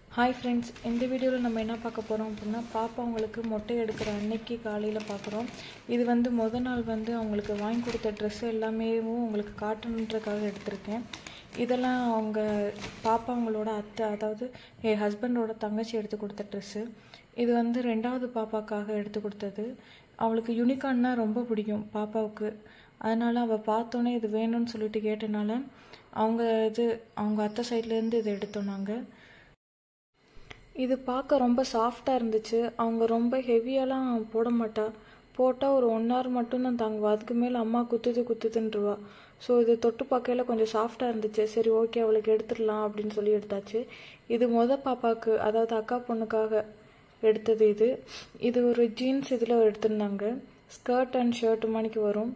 hi friends இந்த வீடியோவில் நம்ம என்ன பார்க்க போகிறோம் அப்படின்னா பாப்பா அவங்களுக்கு மொட்டை எடுக்கிற அன்னைக்கு காலையில் பார்க்குறோம் இது வந்து முத நாள் வந்து அவங்களுக்கு வாங்கி கொடுத்த ட்ரெஸ் எல்லாமே உங்களுக்கு காட்டணுன்றக்காக எடுத்திருக்கேன் இதெல்லாம் அவங்க பாப்பா அவங்களோட அத்தை அதாவது என் ஹஸ்பண்டோட தங்கச்சி எடுத்து கொடுத்த ட்ரெஸ்ஸு இது வந்து ரெண்டாவது பாப்பாக்காக எடுத்து கொடுத்தது அவளுக்கு யூனிகார்ன்னா ரொம்ப பிடிக்கும் பாப்பாவுக்கு அதனால் அவள் பார்த்தோன்னே இது வேணும்னு சொல்லிட்டு கேட்டனால அவங்க இது அவங்க அத்தை சைட்லேருந்து இது எடுத்தோம் நாங்கள் இது பார்க்க ரொம்ப சாஃப்டாக இருந்துச்சு அவங்க ரொம்ப ஹெவியாலாம் போட மாட்டா போட்டால் ஒரு ஒன் ஹவர் மட்டும்தான் தாங்குவா அதுக்கு மேலே அம்மா குத்துது குத்துதுன்றவா ஸோ இது தொட்டு பார்க்கையில கொஞ்சம் சாஃப்டாக இருந்துச்சு சரி ஓகே அவளுக்கு எடுத்துடலாம் அப்படின்னு சொல்லி எடுத்தாச்சு இது மொத பாப்பாவுக்கு அதாவது அக்கா பொண்ணுக்காக எடுத்தது இது இது ஒரு ஜீன்ஸ் இதில் எடுத்திருந்தாங்க ஸ்கர்ட் அண்ட் ஷர்ட் மணிக்கு வரும்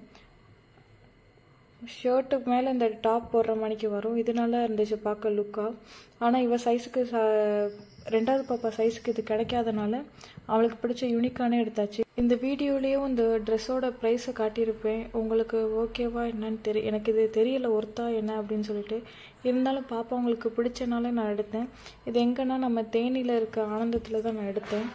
ஷர்ட்டு மேலே இந்த டாப் போடுற மணிக்கு வரும் இது நல்லா இருந்துச்சு பார்க்க லுக்காக ஆனால் இவ சைஸுக்கு ச ரெண்டாவது பாப்பா சைஸுக்கு இது கிடைக்காதனால அவளுக்கு பிடிச்ச யூனிக்கானே எடுத்தாச்சு இந்த வீடியோலேயும் இந்த ட்ரெஸ்ஸோட ப்ரைஸை காட்டியிருப்பேன் உங்களுக்கு ஓகேவா என்னன்னு தெரிய எனக்கு இது தெரியல ஒர்த்தா என்ன அப்படின்னு சொல்லிட்டு இருந்தாலும் பாப்பா உங்களுக்கு பிடிச்சனால நான் எடுத்தேன் இது எங்கன்னா நம்ம தேனியில் இருக்க ஆனந்தத்தில் தான் நான் எடுத்தேன்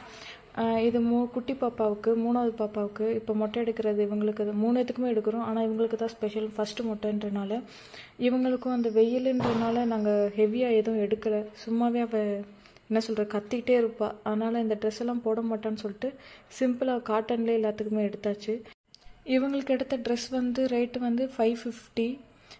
இது மூ குட்டி பாப்பாவுக்கு மூணாவது பாப்பாவுக்கு இப்போ மொட்டை எடுக்கிறது இவங்களுக்கு அது மூணு இதுக்குமே எடுக்கிறோம் ஆனால் இவங்களுக்கு தான் ஸ்பெஷல் ஃபஸ்ட்டு மொட்டைன்றனால இவங்களுக்கும் அந்த வெயிலுன்றனால நாங்கள் ஹெவியாக எதுவும் எடுக்கலை சும்மாவே அவள் என்ன சொல்கிற கத்திக்கிட்டே இருப்பாள் அதனால் இந்த ட்ரெஸ் எல்லாம் போட மாட்டான்னு சொல்லிட்டு சிம்பிளாக காட்டன்லேயே எல்லாத்துக்குமே எடுத்தாச்சு இவங்களுக்கு எடுத்த ட்ரெஸ் வந்து ரேட்டு வந்து ஃபைவ் ஃபிஃப்டி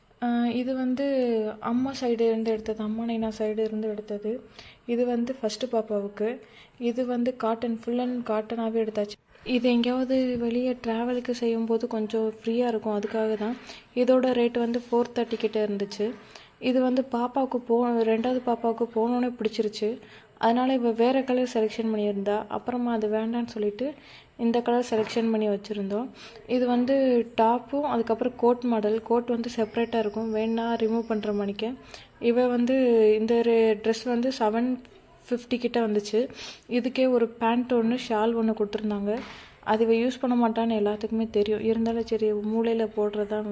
இது வந்து அம்மா சைடு இருந்து எடுத்தது அம்மா நைனா சைடு இருந்து எடுத்தது இது வந்து ஃபஸ்ட்டு பாப்பாவுக்கு இது வந்து காட்டன் ஃபுல் அண்ட் காட்டனாகவே எடுத்தாச்சு இது எங்கேயாவது வெளியே ட்ராவலுக்கு செய்யும்போது கொஞ்சம் ஃப்ரீயாக இருக்கும் அதுக்காக தான் இதோட ரேட் வந்து ஃபோர் தேர்ட்டி கிட்ட இருந்துச்சு இது வந்து பாப்பாவுக்கு போ ரெண்டாவது பாப்பாவுக்கு போனோன்னே பிடிச்சிருச்சு அதனால் இவள் வேறு கலர் செலெக்ஷன் பண்ணியிருந்தா அப்புறமா அது வேண்டான்னு சொல்லிட்டு இந்த கலர் செலெக்ஷன் பண்ணி வச்சுருந்தோம் இது வந்து டாப்பும் அதுக்கப்புறம் கோட் மாடல் கோட் வந்து செப்ரேட்டாக இருக்கும் வேணா ரிமூவ் பண்ணுற மணிக்கு இவ வந்து இந்த ட்ரெஸ் வந்து செவன் ஃபிஃப்டி கிட்ட வந்துச்சு இதுக்கே ஒரு பேண்ட் ஒன்று ஷால் ஒன்று கொடுத்துருந்தாங்க அது இவ யூஸ் பண்ண மாட்டான்னு எல்லாத்துக்குமே தெரியும் இருந்தாலும் சரி மூளையில் போடுறது தான்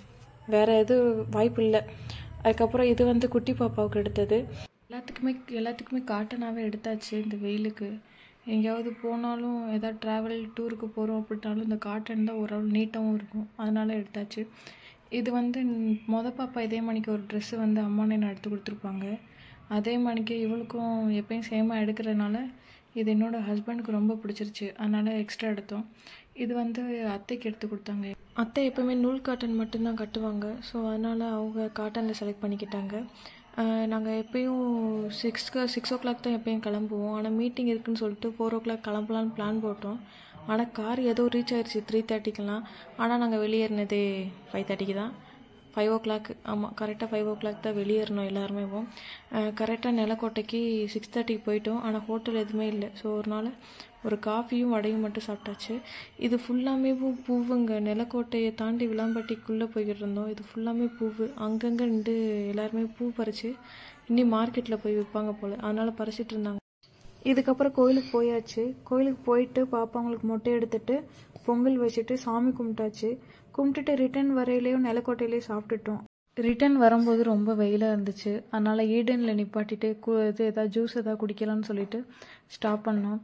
வேறு எதுவும் வாய்ப்பு இல்லை அதுக்கப்புறம் இது வந்து குட்டி பாப்பாவுக்கு எடுத்தது எல்லாத்துக்குமே எல்லாத்துக்குமே காட்டனாகவே எடுத்தாச்சு இந்த வெயிலுக்கு எங்கேயாவது போனாலும் எதாவது ட்ராவல் டூருக்கு போகிறோம் அப்படின்னாலும் இந்த காட்டன் தான் ஓரளவு நீட்டாகவும் இருக்கும் அதனால் எடுத்தாச்சு இது வந்து மொத பாப்பா இதே மணிக்கு ஒரு ட்ரெஸ்ஸு வந்து அம்மானே நான் எடுத்து கொடுத்துருப்பாங்க அதே மணிக்கு இவளுக்கும் எப்பயும் சேமாக எடுக்கிறதுனால இது என்னோடய ஹஸ்பண்டுக்கு ரொம்ப பிடிச்சிருச்சு அதனால் எக்ஸ்ட்ரா எடுத்தோம் இது வந்து அத்தைக்கு எடுத்து கொடுத்தாங்க அத்தை எப்போவுமே நூல் காட்டன் மட்டும்தான் கட்டுவாங்க ஸோ அதனால் அவங்க காட்டனில் செலக்ட் பண்ணிக்கிட்டாங்க நாங்கள் எப்பயும் சிக்ஸ்க்கு சிக்ஸ் ஓ கிளாக் தான் எப்பயும் கிளம்புவோம் ஆனால் மீட்டிங் இருக்குன்னு சொல்லிட்டு ஃபோர் ஓ கிளாக் கிளம்பலான்னு பிளான் போட்டோம் ஆனால் கார் ஏதோ ரீச் ஆயிடுச்சு த்ரீ தேர்ட்டிக்கெலாம் ஆனால் நாங்கள் வெளியேறினதே ஃபைவ் தேர்ட்டிக்கு தான் ஃபைவ் ஓ கிளாக் ஆமாம் கரெக்டாக ஃபைவ் ஓ கிளாக் தான் வெளியேறணும் எல்லாருமே கரெக்டாக நிலக்கோட்டைக்கு சிக்ஸ் தேர்ட்டிக்கு போயிட்டோம் ஆனால் ஹோட்டல் எதுவுமே இல்லை ஸோ ஒரு நாள் ஒரு காஃபியும் வடையும் மட்டும் சாப்பிட்டாச்சு இது ஃபுல்லாமே பூவுங்க நிலக்கோட்டையை தாண்டி விளாம்பட்டிக்குள்ளே போய்கிட்டு இருந்தோம் இது ஃபுல்லாமே பூவு அங்கங்கே நின்று எல்லாருமே பூ பறித்து இன்னி மார்க்கெட்டில் போய் விற்பாங்க போல் அதனால் பறிச்சிட்டு இருந்தாங்க இதுக்கப்புறம் கோயிலுக்கு போயாச்சு கோயிலுக்கு போயிட்டு பாப்பாங்களுக்கு மொட்டை எடுத்துட்டு பொங்கல் வச்சுட்டு சாமி கும்பிட்டாச்சு கும்பிட்டுட்டு ரிட்டன் வரையிலையும் நிலக்கோட்டையிலேயே சாப்பிட்டுட்டோம் ரிட்டன் வரும்போது ரொம்ப வெயிலாக இருந்துச்சு அதனால் ஈடனில் நிப்பாட்டிட்டு இது எதாவது ஜூஸ் எதாவது குடிக்கலாம்னு சொல்லிட்டு ஸ்டாப் பண்ணோம்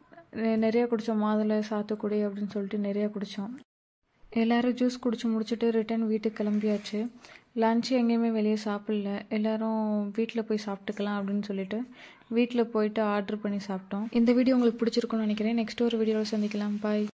நிறையா குடித்தோம் மாதுளை சாத்துக்குடி அப்படின்னு சொல்லிட்டு நிறையா குடித்தோம் எல்லோரும் ஜூஸ் குடிச்சு முடிச்சுட்டு ரிட்டன் வீட்டுக்கு கிளம்பியாச்சு லன்ச் எங்கேயுமே வெளியே சாப்பிடல எல்லோரும் வீட்டில் போய் சாப்பிட்டுக்கலாம் அப்படின்னு சொல்லிட்டு வீட்டில் போயிட்டு ஆர்டர் பண்ணி சாப்பிட்டோம் இந்த வீடியோ உங்களுக்கு பிடிச்சிருக்கும்னு நினைக்கிறேன் நெக்ஸ்ட் ஒரு வீடியோவில் சந்திக்கலாம் பாய்